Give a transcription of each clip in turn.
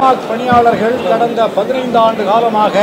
டாஸ்மாக் பணியாளர்கள் கடந்த பதினைந்து ஆண்டு காலமாக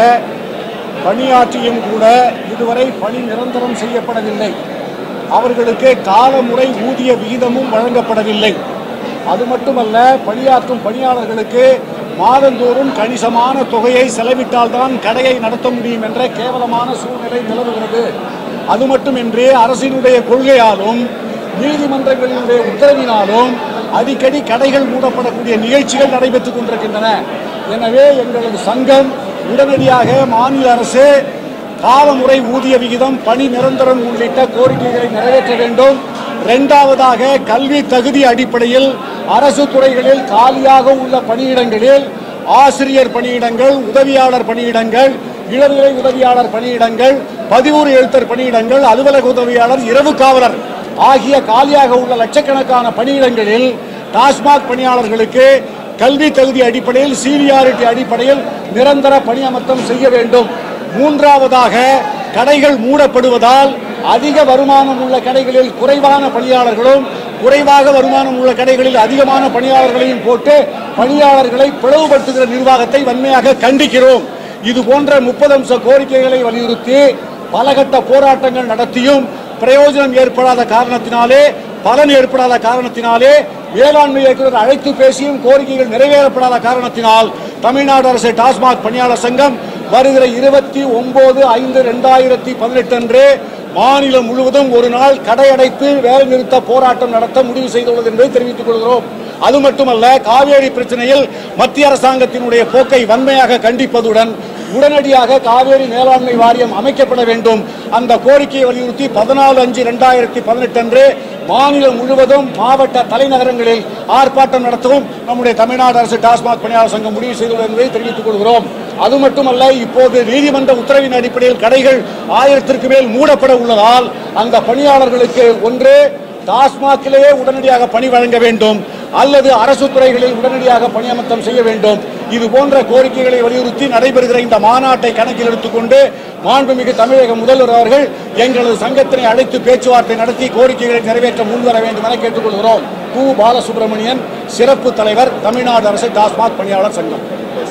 பணியாற்றியும் கூட இதுவரை பணி நிரந்தரம் செய்யப்படவில்லை அவர்களுக்கு காலமுறை ஊதிய விகிதமும் வழங்கப்படவில்லை அது மட்டுமல்ல பணியாற்றும் பணியாளர்களுக்கு மாதந்தோறும் கணிசமான தொகையை செலவிட்டால்தான் கடையை நடத்த முடியும் என்ற கேவலமான சூழ்நிலை நிலவுகிறது அது மட்டுமின்றி அரசினுடைய கொள்கையாலும் நீதிமன்றங்களினுடைய உத்தரவினாலும் அடிக்கடி கடைகள் மூடப்படக்கூடிய நிகழ்ச்சிகள் நடைபெற்றுக் கொண்டிருக்கின்றன எனவே எங்களது சங்கம் உடனடியாக மாநில அரசு காலமுறை ஊதிய விகிதம் பணி நிரந்தரம் உள்ளிட்ட கோரிக்கைகளை நிறைவேற்ற வேண்டும் இரண்டாவதாக கல்வி தகுதி அடிப்படையில் அரசு துறைகளில் காலியாக உள்ள பணியிடங்களில் ஆசிரியர் பணியிடங்கள் உதவியாளர் பணியிடங்கள் இளநிலை உதவியாளர் பணியிடங்கள் பதிவுறு எழுத்தர் பணியிடங்கள் அலுவலக உதவியாளர் இரவு காவலர் ஆகிய காலியாக உள்ள லட்சக்கணக்கான பணியிடங்களில் டாஸ்மாக் பணியாளர்களுக்கு கல்வி தகுதி அடிப்படையில் சீனியாரிட்டி அடிப்படையில் நிரந்தர பணியமர்த்தம் செய்ய வேண்டும் மூன்றாவதாக கடைகள் மூடப்படுவதால் அதிக வருமானம் உள்ள கடைகளில் குறைவான பணியாளர்களும் குறைவாக வருமானம் உள்ள கடைகளில் அதிகமான பணியாளர்களையும் போட்டு பணியாளர்களை பிளவுபடுத்துகிற நிர்வாகத்தை வன்மையாக கண்டிக்கிறோம் இது போன்ற முப்பது அம்ச கோரிக்கைகளை வலியுறுத்தி பலகட்ட போராட்டங்கள் நடத்தியும் பிரயோஜனம் ஏற்படாத காரணத்தினாலே பலன் ஏற்படாத காரணத்தினாலே வேளாண்மை இயக்குநர் அழைத்து பேசியும் கோரிக்கைகள் நிறைவேறப்படாத காரணத்தினால் தமிழ்நாடு அரசு டாஸ்மாக் பணியாளர் சங்கம் வருகிற இருபத்தி ஒன்பது ஐந்து ரெண்டாயிரத்தி பதினெட்டு அன்று மாநிலம் முழுவதும் ஒரு நாள் கடையடைப்பு வேலை நிறுத்த போராட்டம் நடத்த முடிவு செய்துள்ளது என்பதை தெரிவித்துக் கொள்கிறோம் அது மட்டுமல்ல காவேரி பிரச்சனையில் மத்திய அரசாங்கத்தினுடைய போக்கை வன்மையாக கண்டிப்பதுடன் உடனடியாக காவேரி மேலாண்மை வாரியம் அமைக்கப்பட வேண்டும் அந்த கோரிக்கையை வலியுறுத்தி பதினாலு அஞ்சு ரெண்டாயிரத்தி பதினெட்டு அன்று மாநிலம் முழுவதும் மாவட்ட தலைநகரங்களில் ஆர்ப்பாட்டம் நடத்தவும் நம்முடைய தமிழ்நாடு அரசு டாஸ்மாக் பணியாளர் சங்கம் முடிவு செய்துள்ளது என்பதை தெரிவித்துக் கொள்கிறோம் அது மட்டுமல்ல இப்போது நீதிமன்ற உத்தரவின் அடிப்படையில் கடைகள் ஆயிரத்திற்கு மேல் மூடப்பட உள்ளதால் அந்த பணியாளர்களுக்கு ஒன்று டாஸ்மாகிலேயே உடனடியாக பணி வழங்க வேண்டும் அல்லது அரசு துறைகளில் உடனடியாக பணியமர்த்தம் செய்ய வேண்டும் இது போன்ற கோரிக்கைகளை வலியுறுத்தி நடைபெறுகிற இந்த மாநாட்டை கணக்கில் எடுத்துக்கொண்டு மாண்புமிகு தமிழக முதல்வர் அவர்கள் எங்களது சங்கத்தினை அழைத்து பேச்சுவார்த்தை நடத்தி கோரிக்கைகளை நிறைவேற்ற முன்வர வேண்டும் என கேட்டுக்கொள்கிறோம் கு பாலசுப்ரமணியன் சிறப்பு தலைவர் தமிழ்நாடு அரசு டாஸ்மாக் பணியாளர் சங்கம்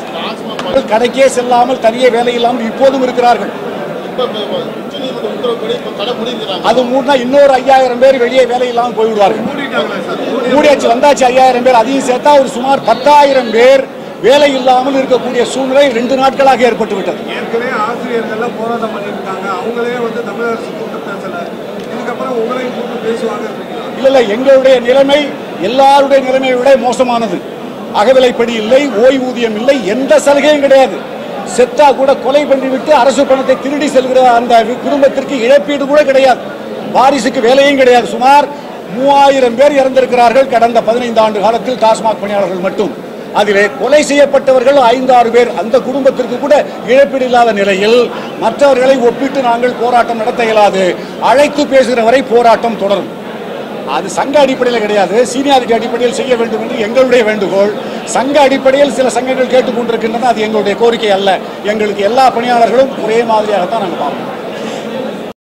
கடைக்கே செல்லாமல் தனியே வேலை இல்லாமல் இப்போதும் இருக்கிறார்கள் இப்ப உச்சநீதிமன்ற உத்தரவுப்படி இப்ப கடை முடிக்கிறாங்க அது மூடினா இன்னொரு ஐயாயிரம் பேர் வெளியே வேலை இல்லாமல் போய்விடுவார்கள் மூடியாச்சு வந்தாச்சு ஐயாயிரம் பேர் அதையும் சேர்த்தா ஒரு சுமார் பத்தாயிரம் பேர் வேலை இல்லாமல் இருக்கக்கூடிய சூழ்நிலை ரெண்டு நாட்களாக ஏற்பட்டு விட்டது ஏற்கனவே ஆசிரியர்கள்லாம் போராட்டம் பண்ணியிருக்காங்க அவங்களே வந்து தமிழக அரசு கூப்பிட்டு பேசல இதுக்கப்புறம் உங்களையும் கூப்பிட்டு பேசுவாங்க இல்ல இல்ல எங்களுடைய நிலைமை எல்லாருடைய நிலைமையை விட மோசமானது அகவிலைப்படி இல்லை ஓய்வூதியம் இல்லை எந்த சலுகையும் கிடையாது செத்தா கூட கொலை பண்ணிவிட்டு அரசு பணத்தை திருடி செல்கிற அந்த குடும்பத்திற்கு இழப்பீடு கூட கிடையாது வாரிசுக்கு வேலையும் கிடையாது சுமார் மூவாயிரம் பேர் இறந்திருக்கிறார்கள் கடந்த பதினைந்து ஆண்டு காலத்தில் டாஸ்மாக் பணியாளர்கள் மட்டும் அதிலே கொலை செய்யப்பட்டவர்கள் ஐந்தாறு பேர் அந்த குடும்பத்திற்கு கூட இழப்பீடு இல்லாத நிலையில் மற்றவர்களை ஒப்பிட்டு நாங்கள் போராட்டம் நடத்த இயலாது அழைத்து பேசுகிற வரை போராட்டம் தொடரும் அது சங்க அடிப்படையில் கிடையாது சீனியாரிட்டி அடிப்படையில் செய்ய வேண்டும் என்று எங்களுடைய வேண்டுகோள் சங்க அடிப்படையில் சில சங்கங்கள் கேட்டுக்கொண்டிருக்கின்றன அது எங்களுடைய கோரிக்கை அல்ல எங்களுக்கு எல்லா பணியாளர்களும் ஒரே மாதிரியாகத்தான் நாங்கள் பார்ப்போம்